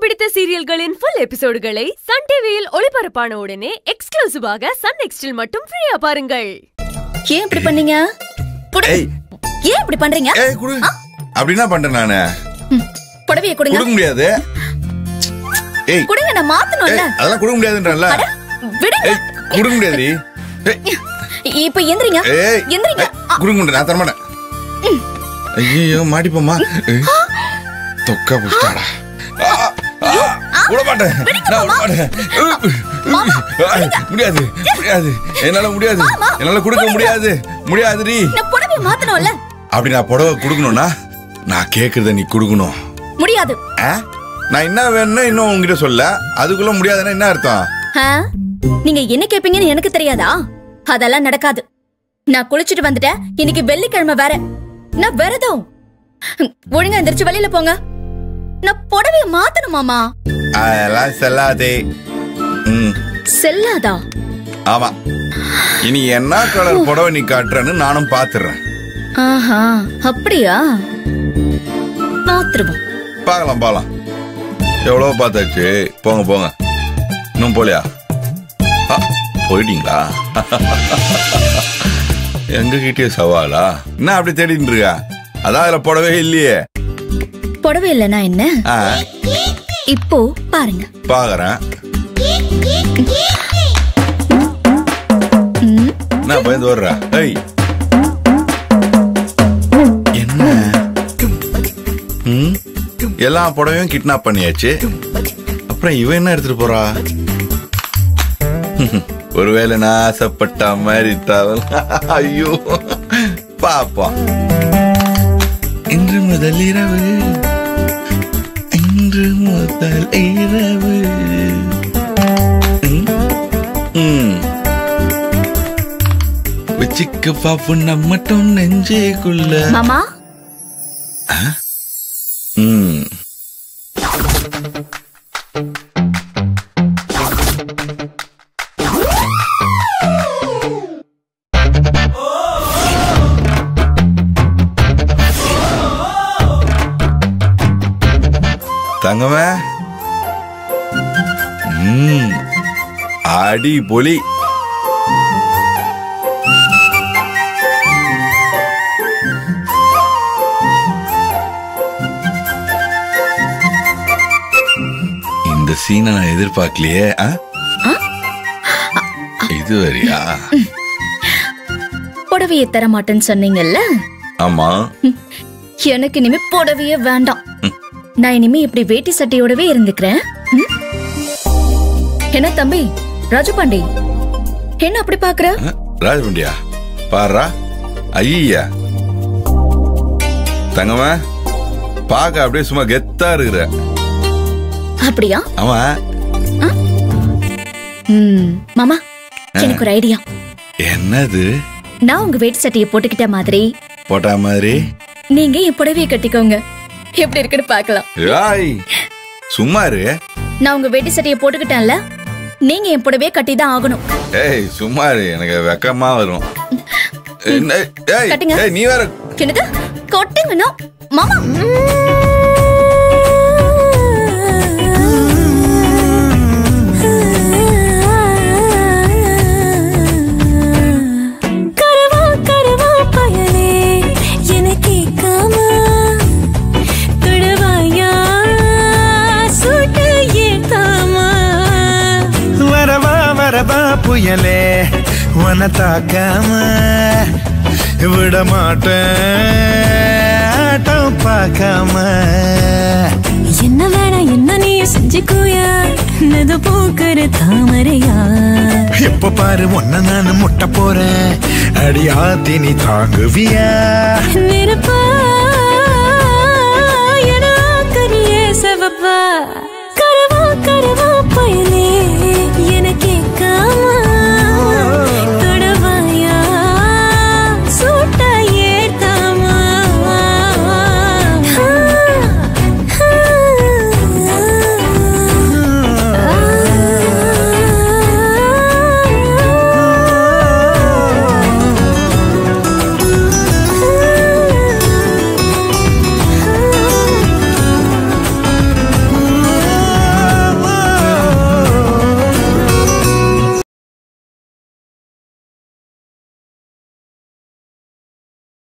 பிடித்த சீரியல்களின் full எபிசோடுகளை Sun டிவியில் ஒளிபரப்பான உடனே எக்ஸ்க்ளூசிவாக சன் நெக்ஸ்டில் மட்டும் ஃப்ரீயா பாருங்கள் ஏன் இப்படி பண்ணீங்க குடு. ஏய் ஏன் இப்படி பண்றீங்க ஏய் குடு அப்படின்னா பண்றேன் நானு ம், புடவைய கொடுங்க கொடுக்க முடியாது ஏய் கொடுங்க நான் மாத்தணும்ல ஏய் அதெல்லாம் கொடுக்க முடியாதுன்றல அட, விடுங்க ஏய் கொடுக்க முடியாதுடி ஏய் இப்ப எந்திரிங்க ஏய் எந்திரிங்க ஏய், கொடுக்க முடியாது நான் தரமாட்டேன் ஐயோ மாட்டிப்போமா ஏய், தொக்கா புஷ்டாடா விட மாட்டேன் நான் விட மாட்டேன் ஏய், முடியாது முடியாது என்னால முடியாது என்னால கொடுக்க முடியாது முடியாதுடி நான் புடவைய மாத்தணும்ல அப்படி நான் புடவை கொடுக்கணும்னா நான் கேக்குறத நீ கொடுக்கணும் முடியாது ஆ? நான் என்ன வேணும்னு இன்னும் உங்ககிட்ட சொல்ல அதுக்குள்ள முடியாதுன்னா என்ன அர்த்தம் ஆ? நீங்க என்ன கேப்பீங்கன்னு எனக்கு தெரியாதா அதெல்லாம் நடக்காது நான் குளிச்சுட்டு வந்துட்டேன் இன்னைக்கு வெள்ளிக்கிழமை வேற நான் விரதம் ம், ஒழுங்கா எந்திரிச்சு வெளியில போங்க நான் புடவைய மாத்தணும் மாமா அதெல்லாம் செல்லாதே ம் செல்லாதா ஆமா இனி என்ன கலர் புடவை நீ காட்டுறன்னு நானும் பாத்துறேன் ஆஹா அப்படியா பாத்துருவோம் பார்க்கலாம் பார்க்கலாம் எவ்வளவு பார்த்தாச்சு போங்க போங்க இன்னும் போலியா ஆ, போயிட்டீங்களா எங்க கிட்டே சவாலா என்ன அப்படி தேடிட்டு இருக்கா அதான் அதுல புடவே இல்லையே புடவை இல்லைன்னா என்ன ஆ இப்போ பாருங்க பாக்குறேன் ம், என்ன பயந்து வர்ற ஏய் என்ன ம்? எல்லா புடவையும் கிட்னாப் பண்ணியாச்சு அப்புறம் இவன் என்ன எடுத்துட்டு போறா ஒருவேளை நான் ஆசைப்பட்ட மாதிரி தவல் ஐயோ பாப்பா இன்று முதல் இரவு இன்று முதல் இரவு ம்? ம் வச்சுக்க பாப்புன்னா மட்டும் நெஞ்சேக்குள்ள மாமா ம் தங்கமே ம் அடி பொலி இந்த சீனை நான் எதிர்பார்க்கலையே ஆ? இது வரியா புடவைய தர மாட்டேன்னு சொன்னீங்கல்ல ஆமா எனக்கு இனிமே புடவையே வேண்டாம் நான் இனிமே இப்படி வேட்டி சட்டையோடவே இருந்துக்கிறேன் ம்? என்ன தம்பி ராஜபாண்டி என்ன அப்படி பாக்குற ஆ, ராஜபண்டியா பாருடா ஐயா தங்கம்மா பார்க்க அப்படியே சும்மா கெத்தா இருக்கிற அப்படியா ஆமா ம் மாமா எனக்கு ஒரு ஐடியா என்னது நான் உங்க வேட்டி சட்டையை போட்டுக்கிட்ட மாதிரி போட்டா மாதிரி நீங்க என் புடவைய கட்டிக்கோங்க எப்படி இருக்குன்னு பார்க்கலாம் ஏய் சும்மா இரு நான் உங்க வேட்டி சட்டையை போட்டுக்கிட்டேன்ல நீங்க என் புடவைய கட்டி தான் ஆகணும் ஏய் சும்மா இரு எனக்கு வெக்கமா வரும் என்ன- ஏய் கட்டுங்க. ஏய் நீ வேற என்னது கொட்டுங்கண்ணா மாமா கரவா கரவா பயலே என கேட்காம தொடுவாயா சுட்டு ஏத்தாமா வரவா வரவா புயலே உன தாக்காம விட மாட்டேன் ஆட்டம் பார்க்காம என்ன வேணா என்ன நீ செஞ்சுக்கோயா நது பூக்கிற தாமரையா எப்ப பாரு ஒன்ன நான் முட்ட போறேன் அடியாத்தி நீ தாங்குவியா நெருப்பா என கனியே செவப்பா